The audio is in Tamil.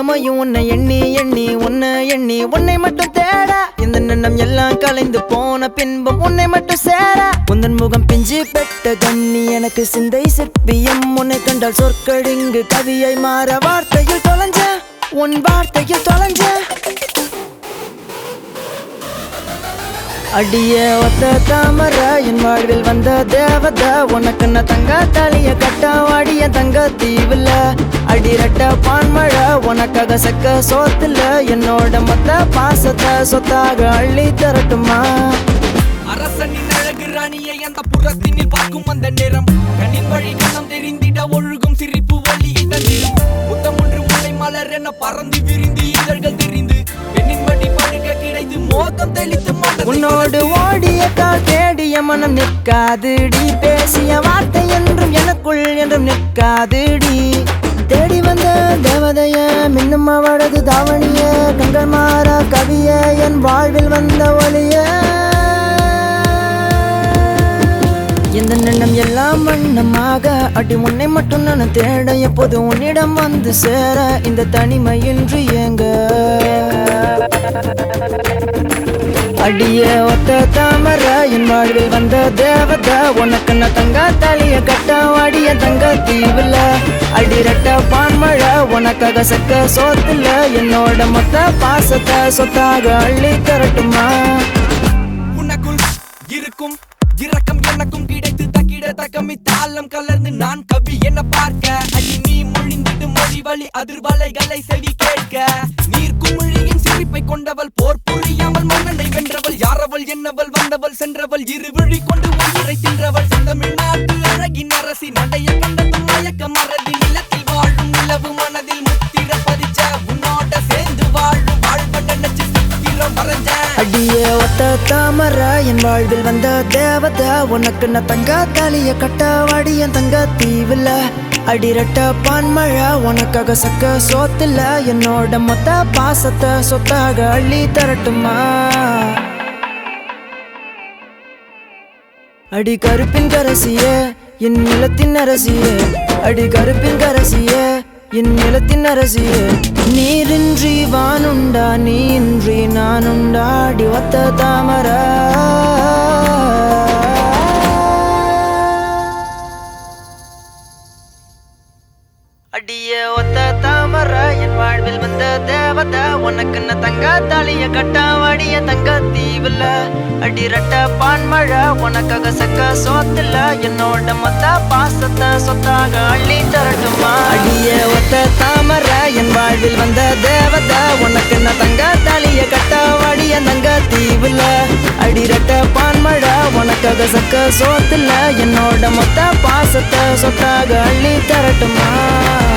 ஜென்மமும் உன்னை எண்ணி எண்ணி உன்னை எண்ணி உன்னை மட்டும் தேட இந்த எண்ணம் எல்லாம் கலைந்து போன பின்பும் உன்னை மட்டும் சேர உந்தன் முகம் பிஞ்சு பெட்ட கண்ணி எனக்கு சிந்தை சிற்பியம் உன்னை கண்டால் சொற்கடிங்கு கவியை மாற வார்த்தையில் தொலைஞ்ச உன் வார்த்தையில் தொலைஞ்ச அடிய ஒத்த தாமர என் வாழ்வில் வந்த தேவத உனக்கு நான் தங்க தாலிய கட்ட வாடிய தங்க தீவுல அடிரட்ட பான்மழை உனக்காக சக்க சோத்துல என்னோட மொத்த பாசத்தை சொத்தாக அள்ளி தரட்டுமா அரசனின் அழகு ராணியை அந்த புறத்தினில் பார்க்கும் அந்த நேரம் கண்ணின் வழி கண்ணம் தெரிந்திட ஒழுகும் சிரிப்பு வழியை தந்திடும் முத்தம் ஒன்று முளை மலர் என பறந்து விரிந்து இதழ்கள் தெரிந்து பெண்ணின் வழி படுக்க கிடைத்து மோகம் தெளித்து மனதை உன்னோடு ஓடிய கால் தேடிய மனம் நிற்காதுடி பேசிய வார்த்தை என்றும் எனக்குள் என்றும் நிற்காதுடி தேடி வந்த தேவதைய மின்னும் அவளது தாவணிய கண்கள் மாற கவிய என் வாழ்வில் வந்த ஒளிய இந்த எண்ணம் எல்லாம் வண்ணமாக அடி உன்னை மட்டும் நான் தேட எப்போது உன்னிடம் வந்து சேர இந்த தனிமையின்றி ஏங்க அடிய ஒத்த தாமர என் வாழ்வில் வந்த தேவத உனக்கு நான் தங்க தாலிய கட்ட வாடிய தங்க தீவுல அடிரட்ட பான்மழை உனக்காக சக்க சோத்துல என்னோட மொத்த பாசத்தை சொத்தாக அள்ளி தரட்டுமா உனக்குள் இருக்கும் இரக்கம் எனக்கும் கிடைத்து தக்கிட தக்கமி தாளம் கலர்ந்து நான் கவி என்ன பார்க்க அடி நீ மொழிந்திடு மொழி வழி அதிர்வலைகளை செவி கேட்க நீர் குமிழியின் சிரிப்பை கொண்டவள் போர் புரியாமல் மன்னனை வென்றவள் யாரவள் என்னவள் வந்தவள் சென்றவள் இரு விழி கொண்டு ஒன்றை தின்றவள் செந்தமிழ்நாட்டு அழகின் அரசி நடைய கண்டதும் மயக்க மறதி நிலத்தில் வாழும் நிலவு மனதில் முத்திர பதிச்ச உன்னோட சேர்ந்து வாழும் வாழ்வ நினைச்சு சித்திரம் வரைஞ்ச அடிய ஒத்த தாமர என் வாழ்வில் வந்த தேவத உனக்கு நான் தங்க தாலிய கட்ட வாடிய தங்க தீவுல அடிரட்ட பான்மழை உனக்காக சக்க சோத்துல என்னோட மொத்த பாசத்தை சொத்தாக அள்ளி தரட்டுமா அடி கருப்பின் கரசியே என் நிலத்தின் அரசியே அடி கருப்பின் கரசியே என் நிலத்தின் அரசியே நீரின்றி வானுண்டா நீன்றி நானுண்டா அடி ஒத்த தாமர அடிய ஒத்த தாமர என் வாழ்வில் வந்த தேவத உனக்கு நான் தங்க தாலிய கட்ட வாடிய தங்க தீவுல அடிரட்ட பான்மழை உனக்காக சக்க சோத்துல என்னோட மொத்த பாசத்தை சொத்தாக அள்ளி தரட்டுமா அடிய ஒத்த தாமர என் வாழ்வில் வந்த தேவத உனக்கு நான் தங்க தாலிய கட்ட வாடிய தங்க தீவுல அடிரட்ட பான்மழை உனக்காக சக்க சோத்துல என்னோட மொத்த பாசத்தை சொத்தாக அள்ளி தரட்டுமா